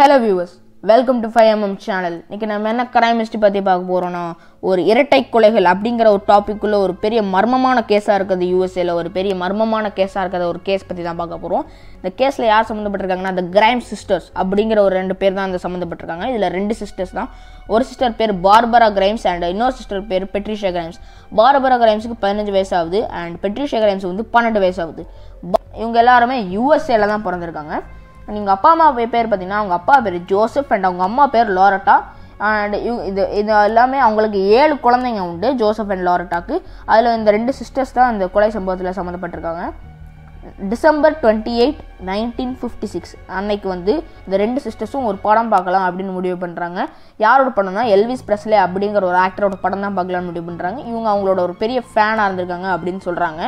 hello viewers welcome to five MM channel இன்னைக்கு நம்ம என்ன கிரைம் ஹிஸ்ட்ரி பற்றி பார்க்க போகிறோன்னா ஒரு இரட்டை கொலைகள் அப்படிங்கிற ஒரு டாபிக்குள்ள ஒரு பெரிய மர்மமான கேஸாக இருக்குது யூஎஸ்ஏல ஒரு பெரிய மர்மமான கேஸாக இருக்கிற ஒரு கேஸ் பற்றி தான் பார்க்க போகிறோம் இந்த கேஸில் யார் சம்மந்தப்பட்டிருக்காங்கன்னா அந்த கிரைம் சிஸ்டர்ஸ் அப்படிங்கிற ஒரு ரெண்டு பேர் தான் அந்த சம்மந்தப்பட்டிருக்காங்க இதில் ரெண்டு சிஸ்டர்ஸ் தான் ஒரு சிஸ்டர் பேர் பார்பரா கிரைம்ஸ் அண்ட் இன்னொரு சிஸ்டர் பேர் பெட்ரிஷா கிரைம்ஸ் பார்பரா கிரைம்ஸுக்கு பதினஞ்சு வயசு ஆகுது அண்ட் பெட்ரிஷா கிரைம்ஸ் வந்து பன்னெண்டு வயசு ஆகுது ப- இவங்க எல்லாருமே யூஎஸ்ஏல தான் பிறந்திருக்காங்க நீங்கள் அப்பா அம்மா பே- பேர் பார்த்தீங்கன்னா அவங்க அப்பா பேர் ஜோசப் அண்ட் அவங்க அம்மா பேர் லாரட்டா அண்ட் இது இது எல்லாமே அவங்களுக்கு ஏழு குழந்தைங்க உண்டு ஜோசப் அண்ட் லாரட்டாக்கு அதில் இந்த ரெண்டு சிஸ்டர்ஸ் தான் இந்த கொலை சம்பவத்தில் சம்மந்தப்பட்டிருக்காங்க December twenty eight nineteen fifty six அன்னைக்கு வந்து இந்த ரெண்டு சிஸ்டர்ஸும் ஒரு படம் பார்க்கலாம் அப்படின்னு முடிவு பண்ணுறாங்க யாரோட படம்னா எல்விஸ் பிரஸ்லே அப்படிங்கிற ஒரு ஆக்டரோட படம் தான் பார்க்கலாம்னு முடிவு பண்ணுறாங்க இவங்க அவங்களோட ஒரு பெரிய ஃபேனாக இருந்திருக்காங்க அப்படின்னு சொல்கிறாங்க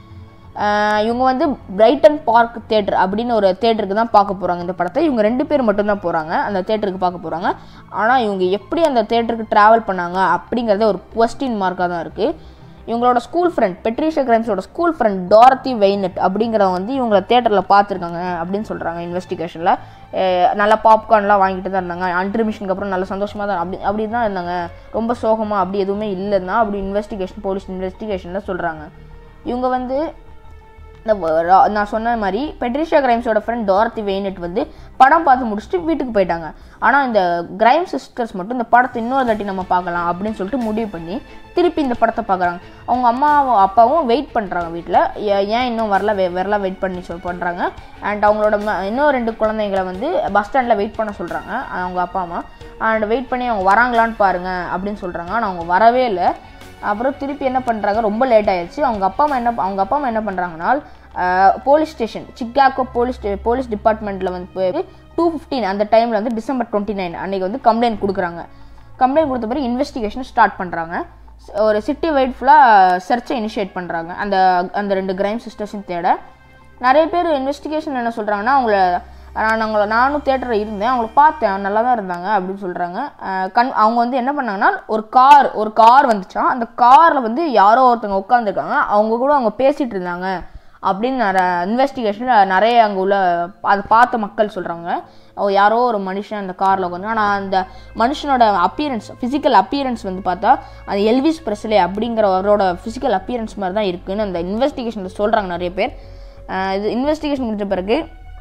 ஆஹ் இவங்க வந்து பிரைட்டன் பார்க் தேட்டர் அப்படின்னு ஒரு தேட்டருக்கு தான் பார்க்க போகிறாங்க இந்த படத்தை இவங்க ரெண்டு பேர் மட்டும்தான் போகிறாங்க அந்த தேட்டருக்கு பார்க்க போகிறாங்க ஆனால் இவங்க எப்படி அந்த தேட்டருக்கு ட்ராவல் பண்ணாங்க அப்படிங்கிறத ஒரு கொஸ்டின் மார்க்காக தான் இருக்குது இவங்களோட ஸ்கூல் ஃப்ரெண்ட் பெட்ரிஷா கிரைம்ஸோட ஸ்கூல் ஃப்ரெண்ட் டாரத்தி வெய்னட் அப்படிங்கிறவங்க வந்து இவங்கள தேட்டரில் பார்த்துருக்காங்க அப்படின்னு சொல்கிறாங்க இன்வெஸ்டிகேஷனில் நல்லா பாப்கார்ன்லாம் வாங்கிட்டு தான் இருந்தாங்க இன்டர்மிஷனுக்கு அப்புறம் நல்ல சந்தோஷமாக தான் அப்படி அப்படி தான் இருந்தாங்க ரொம்ப சோகமாக அப்படி எதுவுமே இல்லைன்னா அப்படி இன்வெஸ்டிகேஷன் போலீஸ் இன்வெஸ்டிகேஷனில் சொல்கிறாங்க இவங்க வந்து இந்த வ- ரா- நான் சொன்ன மாதிரி பெட்ரிஷா கிரைம்ஸோட ஃப்ரெண்ட் டார்த்தி வெயினட் வந்து படம் பார்த்து முடிச்சுட்டு வீட்டுக்கு போயிட்டாங்க ஆனால் இந்த கிரைம் சிஸ்டர்ஸ் மட்டும் இந்த படத்தை இன்னொரு தாட்டி நம்ம பார்க்கலாம் அப்படின்னு சொல்லிட்டு முடிவு பண்ணி திருப்பி இந்த படத்தை பார்க்குறாங்க அவங்க அம்மாவும் அப்பாவும் வெயிட் பண்ணுறாங்க வீட்டில் ஏன் இன்னும் வரல வெ- வரல வெயிட் பண்ணி சொல் பண்ணுறாங்க அண்ட் அவங்களோட ம- இன்னும் ரெண்டு குழந்தைங்களை வந்து பஸ் ஸ்டாண்டில் வெயிட் பண்ண சொல்கிறாங்க அவங்க அப்பா அம்மா அண்ட் வெயிட் பண்ணி அவங்க வராங்களான்னு பாருங்க அப்படின்னு சொல்கிறாங்க ஆனால் அவங்க வரவே இல்லை அப்புறம் திருப்பி என்ன பண்ணுறாங்க ரொம்ப லேட் ஆயிடுச்சு அவங்க அப்பா அம்மா என்ன அவங்க அப்பா அம்மா என்ன பண்ணுறாங்கன்னா police station Chicago police police டிபார்ட்மெண்ட்டில் வந்து போய் டூ ஃபிஃப்டீன் அந்த டைமில் வந்து டிசம்பர் டுவெண்ட்டி நைன் அன்றைக்கி வந்து கம்ப்ளைண்ட் கொடுக்குறாங்க கம்ப்ளைண்ட் கொடுத்த பிறகு இன்வெஸ்டிகேஷன் ஸ்டார்ட் பண்ணுறாங்க ஒரு சிட்டி வைட் ஃபுல்லாக சர்ச்சை இனிஷியேட் பண்ணுறாங்க அந்த அந்த ரெண்டு கிரைம் சிஸ்டர்ஸையும் தேட நிறைய பேர் இன்வெஸ்டிகேஷன் என்ன சொல்கிறாங்கன்னா அவங்கள நான் அவங்கள நானும் தேட்டரில் இருந்தேன் அவங்கள பார்த்தேன் நல்லா தான் இருந்தாங்க அப்படின்னு சொல்கிறாங்க கண் அவங்க வந்து என்ன பண்ணாங்கன்னா ஒரு கார் ஒரு கார் வந்துச்சான் அந்த காரில் வந்து யாரோ ஒருத்தவங்க உட்காந்துருக்காங்க அவங்க கூட அவங்க பேசிகிட்டு இருந்தாங்க அப்படின்னு நிறைய இன்வெஸ்டிகேஷனில் நிறைய அங்கே உள்ள அதை பார்த்த மக்கள் சொல்கிறாங்க அவங்க யாரோ ஒரு மனுஷன் அந்த காரில் உட்காந்து ஆனால் அந்த மனுஷனோட அப்பியரன்ஸ் ஃபிசிக்கல் அப்பியரன்ஸ் வந்து பார்த்தா அது எல்விஸ் பிரஸ்லே அப்படிங்கிற அவரோட ஃபிசிக்கல் அப்பியரன்ஸ் மாதிரி தான் இருக்குன்னு அந்த இன்வெஸ்டிகேஷனில் சொல்கிறாங்க நிறைய பேர் அஹ் இது இன்வெஸ்டிகேஷன் முடிஞ்ச பிறகு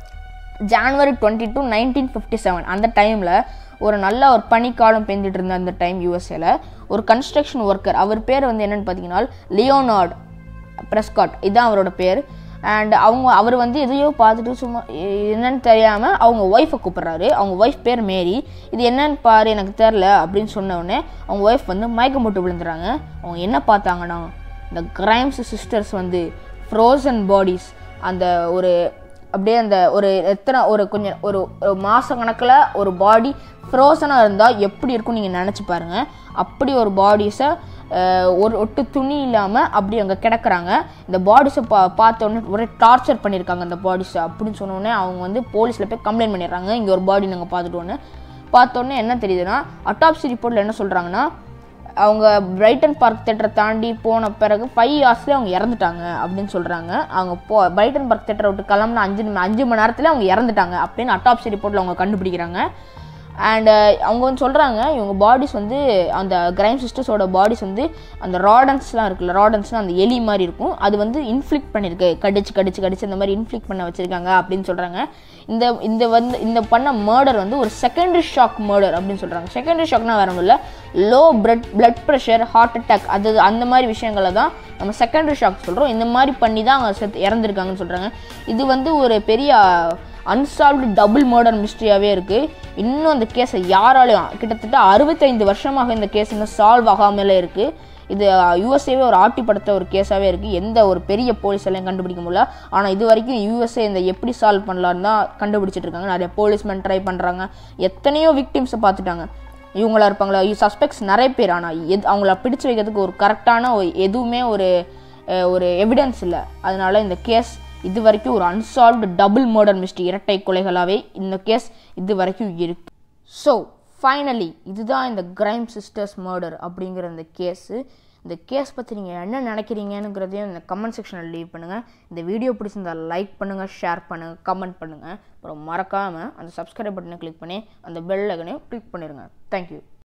January twenty two nineteen fifty seven அந்த டைமில் ஒரு நல்ல ஒரு பனிக்காலம் பெஞ்சிட்டு இருந்த அந்த டைம் யூஎஸ்ஏல ஒரு கன்ஸ்ட்ரக்ஷன் ஒர்க்கர் அவர் பேர் வந்து என்னன்னு பார்த்தீங்கன்னா லியோனார்ட் பிரஸ்காட் இதுதான் அவரோட பேர் அண்ட் அவங்க அவர் வந்து எதையோ பார்த்துட்டு சும்மா எ- என்னன்னு தெரியாமல் அவங்க ஒய்ஃபை கூப்பிட்றாரு அவங்க ஒய்ஃப் பேர் மேரி இது என்னன்னு பாரு எனக்கு தெரில அப்படின்னு சொன்ன உடனே அவங்க ஒய்ஃப் வந்து மயக்கம் போட்டு விழுந்துறாங்க அவங்க என்ன பார்த்தாங்கன்னா இந்த கிரைம்ஸ் சிஸ்டர்ஸ் வந்து ஃப்ரோசன் பாடிஸ் அந்த ஒரு அப்படியே அந்த ஒரு எத்தனை ஒரு கொஞ்சம் ஒரு ஒரு மாத கணக்கில் ஒரு பாடி ஃப்ரோசனாக இருந்தால் எப்படி இருக்கும் நீங்கள் நினச்சி பாருங்கள் அப்படி ஒரு பாடிஸை ஒரு ஒட்டு துணி இல்லாமல் அப்படி அங்கே கிடக்குறாங்க இந்த பாடிஸை பா பார்த்த உடனே ஒரே டார்ச்சர் பண்ணியிருக்காங்க அந்த பாடிஸை அப்படின்னு சொன்ன உடனே அவங்க வந்து போலீஸில் போய் கம்ப்ளைண்ட் பண்ணிடுறாங்க இங்கே ஒரு பாடி நாங்கள் பார்த்துட்டோன்னு பார்த்த உடனே என்ன தெரியுதுன்னா அட்டாப்சி ரிப்போர்ட்டில் என்ன சொல்கிறாங்கன்னா அவங்க பிரைட்டன் பார்க் தேட்டரை தாண்டி போன பிறகு ஃபைவ் ஹவர்ஸ்லேயே அவங்க இறந்துட்டாங்க அப்படின்னு சொல்கிறாங்க அவங்க போ பிரைட்டன் பார்க் தேட்டரை விட்டு கிளம்புன அஞ்சு நிமி- அஞ்சு மணி நேரத்தில் அவங்க இறந்துட்டாங்க அப்படின்னு அட்டாப்சி ரிப்போர்ட்டில் அவங்க கண்டுபிடிக்கிறாங்க அண்ட் அவங்க வந்து சொல்கிறாங்க இவங்க பாடிஸ் வந்து அந்த கிரைம் சிஸ்டர்ஸோட பாடிஸ் வந்து அந்த ராடன்ஸ்லாம் இருக்குல்ல ராடன்ஸ்லாம் அந்த எலி மாதிரி இருக்கும் அது வந்து இன்ஃப்ளிக்ட் பண்ணியிருக்கு கடிச்சு கடிச்சு கடிச்சு அந்த மாதிரி இன்ஃப்ளிக்ட் பண்ண வச்சுருக்காங்க அப்படின்னு சொல்கிறாங்க இந்த இந்த வந்து இந்த பண்ண மர்டர் வந்து ஒரு செகண்டரி ஷாக் மர்டர் அப்படின்னு சொல்கிறாங்க செகண்டரி ஷாக்னா வேற ஒன்றும் இல்லை low blood blood pressure heart attack அது அந்த மாதிரி விஷயங்களை தான் நம்ம செகண்டரி ஷாக் சொல்கிறோம் இந்த மாதிரி பண்ணி தான் அவங்க செத்து இறந்துருக்காங்கன்னு சொல்கிறாங்க இது வந்து ஒரு பெரிய அன்சால்வ்டு டபுள் மர்டர் மிஸ்ட்ரியாகவே இருக்குது இன்னும் அந்த கேஸை யாராலையும் கிட்டத்தட்ட அறுபத்தைந்து வருஷமாக இந்த கேஸ் இன்னும் சால்வ் ஆகாமலே இருக்குது இது யூஎஸ்ஏவே ஒரு ஆட்டி படுத்த ஒரு கேஸாகவே இருக்குது எந்த ஒரு பெரிய போலீஸாலையும் கண்டுபிடிக்க முடியல ஆனால் இது வரைக்கும் யூஎஸ்ஏ இந்த எப்படி சால்வ் பண்ணலான்னு தான் கண்டுபிடிச்சிட்டு இருக்காங்க நிறைய போலீஸ்மேன் ட்ரை பண்ணுறாங்க எத்தனையோ விக்டிம்ஸை பார்த்துட்டாங்க இவங்களா இருப்பாங்களா சஸ்பெக்ட்ஸ் நிறைய பேர் ஆனால் எது அவங்கள பிடிச்சு வைக்கிறதுக்கு ஒரு கரெக்டான ஒரு எதுவுமே ஒரு அஹ், ஒரு எவிடன்ஸ் இல்லை அதனால இந்த கேஸ் இது வரைக்கும் ஒரு அன்சால்வ்டு டபுள் மர்டர் மிஸ்ட்ரி இரட்டை கொலைகளாகவே இந்த கேஸ் இது வரைக்கும் இருக்கு ஸோ ஃபைனலி இதுதான் இந்த கிரைம் சிஸ்டர்ஸ் மர்டர் அப்படிங்கிற இந்த கேஸு இந்த கேஸ் பற்றி நீங்கள் என்ன நினைக்கிறீங்கங்கிறதையும் இந்த கமெண்ட் செக்ஷனில் லீவ் பண்ணுங்கள் இந்த வீடியோ பிடிச்சிருந்தா லைக் பண்ணுங்கள் ஷேர் பண்ணுங்கள் கமெண்ட் பண்ணுங்கள் அப்புறம் மறக்காமல் அந்த சப்ஸ்கிரைப் பட்டனை கிளிக் பண்ணி அந்த பெல் ஐக்கனையும் கிளிக் பண்ணிடுங்க தேங்க்யூ